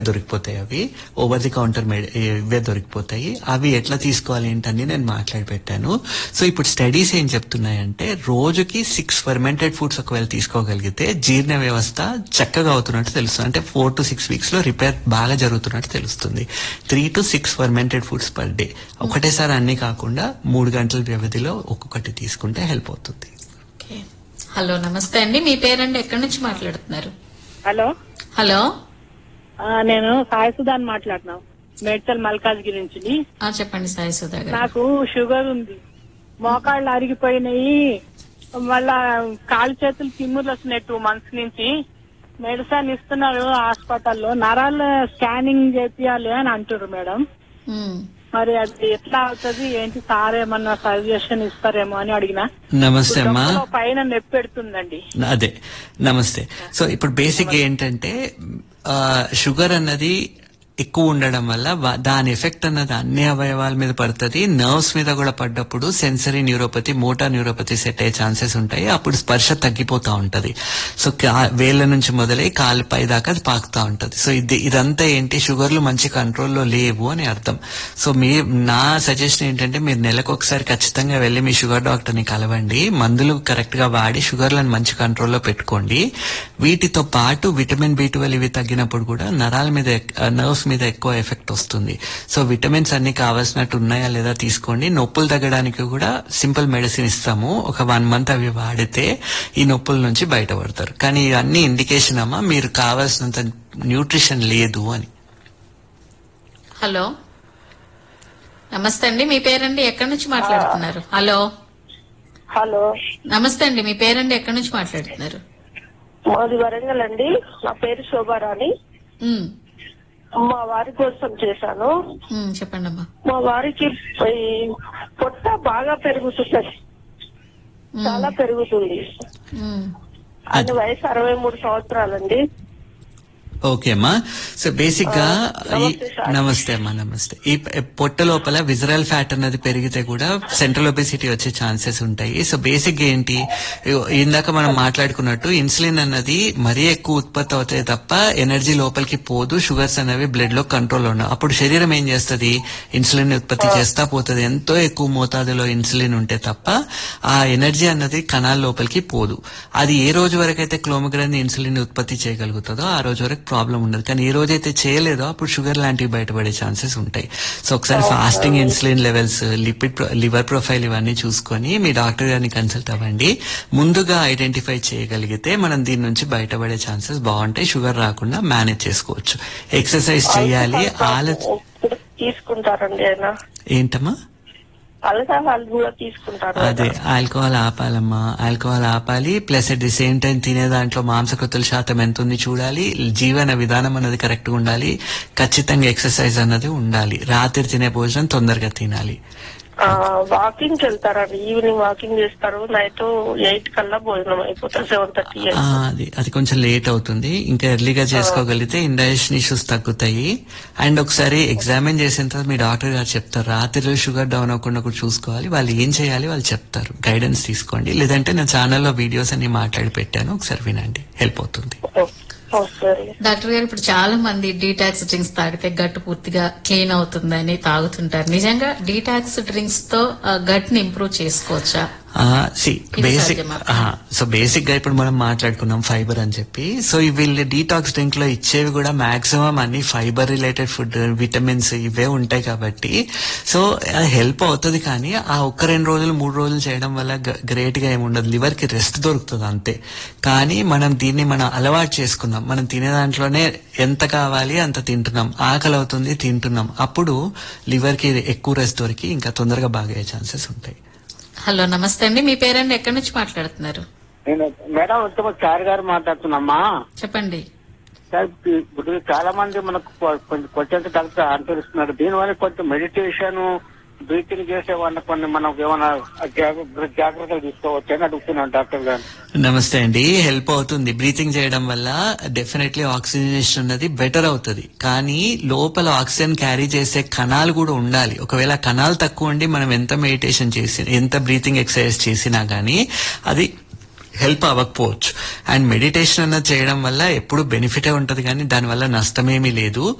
దొరికిపోతాయి అవి over the counter మెడి ఇవే దొరికిపోతాయి అవి ఎట్లా తీసుకోవాలి ఏంటని నేను మాట్లాడి పెట్టాను సో ఇప్పుడు స్టడీస్ ఏం చెప్తున్నాయంటే రోజుకి సిక్స్ ఫర్మెంటెడ్ ఫుడ్స్ ఒకవేళ తీసుకోగలిగితే జీర్ణ వ్యవస్థ చక్కగా అవుతున్నట్టు తెలుస్తుంది అంటే ఫోర్ టు సిక్స్ వీక్స్ లో రిపేర్ బాగా జరుగుతున్నట్టు తెలుస్తుంది three to six fermented foods per day ఒకటేసారి అన్ని కాకుండా మూడు గంటల వ్యవధిలో ఒక్కొక్కటి తీసుకుంటే హెల్ప్ అవుతుంది ఓకే. హలో నమస్తే అండి మీ పేరండి ఎక్కడి నుంచి మాట్లాడుతున్నారు హలో హలో ఆ, నేను సాయి సుధాన్ మాట్లాడుతున్నాం మేడ్చల్ మల్కాజ్గిరి నుంచి ఆ, చెప్పండి సాయి సుధా గారు నాకు షుగర్ ఉంది మోకాళ్ళు అరిగిపోయినాయి మళ్ళా కాళ్ళు చేతులు తిమ్ముర్లు వస్తున్నాయి టూ మంత్స్ నుంచి మెడిసిన్ ఇస్తున్నారు హాస్పిటల్లో నరాల స్కానింగ్ చేపియాలి అని అంటారు మేడం ఉమ్. మరి అది ఎట్లా అవుతుంది ఏంటి సార్ ఏమన్నా సజెషన్ ఇస్తారేమో అని అడిగిన నమస్తే అమ్మా డొక్కలో పైన నొప్పి పెడుతుందండి అదే నమస్తే సో ఇప్పుడు బేసిక్ ఏంటంటే ఆ, షుగర్ అన్నది ఎక్కువ ఉండడం వల్ల వా- దాని ఎఫెక్ట్ అన్నది అన్ని అవయవాల మీద పడుతుంది నర్వ్స్ మీద కూడా పడ్డప్పుడు sensory neuropathy motor neuropathy set అయ్యే ఛాన్సెస్ ఉంటాయి అప్పుడు స్పర్శ తగ్గిపోతా ఉంటది సో కా- వేళ్ళ నుంచి మొదలై కాలు పై దాకా అది పాకుతా ఉంటది సో ఇది ఇదంతా ఏంటి షుగర్లు మంచి కంట్రోల్లో లేవు అని అర్థం సో మీ నా సజెషన్ ఏంటంటే మీరు నెలకు ఒకసారి ఖచ్చితంగా వెళ్ళి మీ షుగర్ డాక్టర్ ని కలవండి మందులు కరెక్ట్ గా వాడి షుగర్లను మంచి కంట్రోల్లో పెట్టుకోండి వీటితో పాటు విటమిన్ బి ట్వెల్వ్ ఇవి తగ్గినప్పుడు కూడా నరాల మీద నర్వ్స్ మీద ఎక్కువ ఎఫెక్ట్ వస్తుంది సో విటమిన్స్ అన్ని కావాల్సినట్టు ఉన్నాయా లేదా తీసుకోండి నొప్పులు తగ్గడానికి కూడా సింపుల్ మెడిసిన్ ఇస్తాము ఒక వన్ మంత్ అవి వాడితే ఈ నొప్పుల నుంచి బయటపడతారు కానీ ఇవన్నీ ఇండికేషన్ అమ్మా మీరు కావాల్సినంత న్యూట్రిషన్ లేదు అని హలో నమస్తే అండి మీ పేరండి ఎక్కడి నుంచి మాట్లాడుతున్నారు హలో హలో నమస్తే అండి మీ పేరండి ఎక్కడి నుంచి మాట్లాడుతున్నారు మాది వరంగల్ అండి నా పేరు శోభారాణి ఉమ్. మా వారి కోసం చేశాను ఉమ్, చెప్పండి అమ్మా మా వారికి ఈ పొట్ట బాగా పెరుగుతుంది ఉమ్. చాలా పెరుగుతుంది ఉమ్. ఆయన వయసు అరవై మూడు సంవత్సరాలండి ఓకే అమ్మా సో బేసిక్ గా ఆ, ఈ నమస్తే సార్. నమస్తే అమ్మా నమస్తే ఈ ప- పొట్ట లోపల విజరల్ ఫ్యాట్ అన్నది పెరిగితే కూడా సెంట్రల్ ఒబిసిటీ వచ్చే ఛాన్సెస్ ఉంటాయి సో బేసిక్ గా ఏంటి ఇగో ఇందాక మనం మాట్లాడుకున్నట్టు ఇన్సులిన్ అన్నది మరీ ఎక్కువ ఉత్పత్తి అవుతాయి తప్ప ఎనర్జీ లోపలికి పోదు షుగర్స్ అనేవి బ్లడ్ లో కంట్రోల్ ఉండవు అప్పుడు శరీరం ఏం చేస్తది ఇన్సులిన్ ఉత్పత్తి చేస్తా పోతుంది ఎంతో ఎక్కువ మోతాదులో ఇన్సులిన్ ఉంటే తప్ప ఆ ఎనర్జీ అన్నది కణాల లోపలికి పోదు అది ఏ రోజు వరకు అయితే క్లోమగ్రాన్ ఇన్సులిన్ ఉత్పత్తి చేయగలుగుతుందో ఆ రోజు వరకు ప్రాబ్లం ఉండదు కానీ ఏ రోజైతే చేయలేదో అప్పుడు షుగర్ లాంటివి బయటపడే ఛాన్సెస్ ఉంటాయి సో ఒకసారి fasting insulin levels lipid liver profile ఇవన్నీ చూసుకొని మీ డాక్టర్ గారిని కన్సల్ట్ అవ్వండి ముందుగా ఐడెంటిఫై చేయగలిగితే మనం దీని నుంచి బయటపడే ఛాన్సెస్ బాగుంటాయి షుగర్ రాకుండా మేనేజ్ చేసుకోవచ్చు ఎక్సర్సైజ్ చేయాలి ఆల ఇప్పుడు తీసుకుంటారండి ఆయన ఏంటమ్మా అల్కహాల్ కూడా తీసుకుంటారు అదే ఆల్కహాల్ ఆపాలమ్మా ఆల్కహాల్ ఆపాలి plus at the same time తినే దాంట్లో మాంసకృతుల శాతం ఎంత ఉంది చూడాలి జీవన విధానం అన్నది కరెక్ట్ గా ఉండాలి ఖచ్చితంగా ఎక్సర్సైజ్ అన్నది ఉండాలి రాత్రి తినే భోజనం తొందరగా తినాలి వాకింగ్ వెళ్తారండి ఈవినింగ్ వాకింగ్ చేస్తారు నైట్ ఎయిట్ కల్లా భోజనం అయిపోతుంది సెవెన్ థర్టీ ఆ, అది అది కొంచెం లేట్ అవుతుంది ఇంకా ఎర్లీగా చేసుకోగలిగితే ఇండైజెషన్ ఇష్యూస్ తగ్గుతాయి అండ్ ఒకసారి ఎగ్జామిన్ చేసిన తర్వాత మీ డాక్టర్ గారు చెప్తారు రాత్రి షుగర్ డౌన్ అవ్వకుండా కూడా చూసుకోవాలి వాళ్ళు ఏం చేయాలి వాళ్ళు చెప్తారు గైడెన్స్ తీసుకోండి లేదంటే నా ఛానల్లో వీడియోస్ అన్ని మాట్లాడి పెట్టాను ఒకసారి వినండి హెల్ప్ అవుతుంది సరే డాక్టర్ గారు ఇప్పుడు చాలా మంది డీటాక్స్ డ్రింక్స్ తాగితే గట్ పూర్తిగా క్లీన్ అవుతుందని తాగుతుంటారు నిజంగా డీటాక్స్ డ్రింక్స్ తో గట్ ని ఇంప్రూవ్ చేసుకోవచ్చా సి ఇది బేసిక్ సాధ్యమా? సో బేసిక్ గా ఇప్పుడు మనం మాట్లాడుకున్నాం ఫైబర్ అని చెప్పి సో ఈ వీళ్ళు డీటాక్స్ డ్రింక్ లో ఇచ్చేవి కూడా మాక్సిమం అన్ని ఫైబర్ రిలేటెడ్ ఫుడ్ విటమిన్స్ ఇవే ఉంటాయి కాబట్టి సో హెల్ప్ అవుతుంది కానీ ఆ ఒక్క రెండు రోజులు మూడు రోజులు చేయడం వల్ల గ్రేట్ గా ఏమి ఉండదు లివర్ కి రెస్ట్ దొరుకుతుంది అంతే కానీ మనం దీన్ని మనం అలవాటు చేసుకున్నాం మనం తినే దాంట్లోనే ఎంత కావాలి అంత తింటున్నాం ఆకలి అవుతుంది తింటున్నాం అప్పుడు లివర్ కి ఎక్కువ రెస్ట్ దొరికి ఇంకా తొందరగా బాగా ఛాన్సెస్ ఉంటాయి హలో నమస్తే అండి మీ పేరండి ఎక్కడి నుంచి మాట్లాడుతున్నారు నేను మేడం ఉత్తమ చారి గారు మాట్లాడుతున్నామ్మా చెప్పండి సార్ ఇప్పుడు చాలా మంది మనకు కొ- కొంచెం క్వశ్చన్స్ డాక్టర్ అనుసరిస్తున్నారు దీనివల్ల కొంచెం మెడిటేషన్ బ్రీతింగ్ చేసే వాళ్ళ కొన్ని మనకు ఏమైనా జాగ్ర- జాగ్రత్తలు తీసుకోవచ్చు అని అడుగుతున్నాను డాక్టర్ గారు నమస్తే అండి హెల్ప్ అవుతుంది బ్రీతింగ్ చేయడం వల్ల డెఫినెట్లీ ఆక్సిజనేషన్ అనేది బెటర్ అవుతుంది కానీ లోపల ఆక్సిజన్ క్యారీ చేసే కణాలు కూడా ఉండాలి ఒకవేళ కణాలు తక్కువ ఉండి మనం ఎంత మెడిటేషన్ చేసి ఎంత బ్రీతింగ్ ఎక్సర్సైజ్ చేసినా గానీ అది హెల్ప్ అవ్వకపోవచ్చు అండ్ మెడిటేషన్ అన్నది చేయడం వల్ల ఎప్పుడు బెనిఫిటే ఉంటది కానీ దానివల్ల నష్టమేమీ లేదు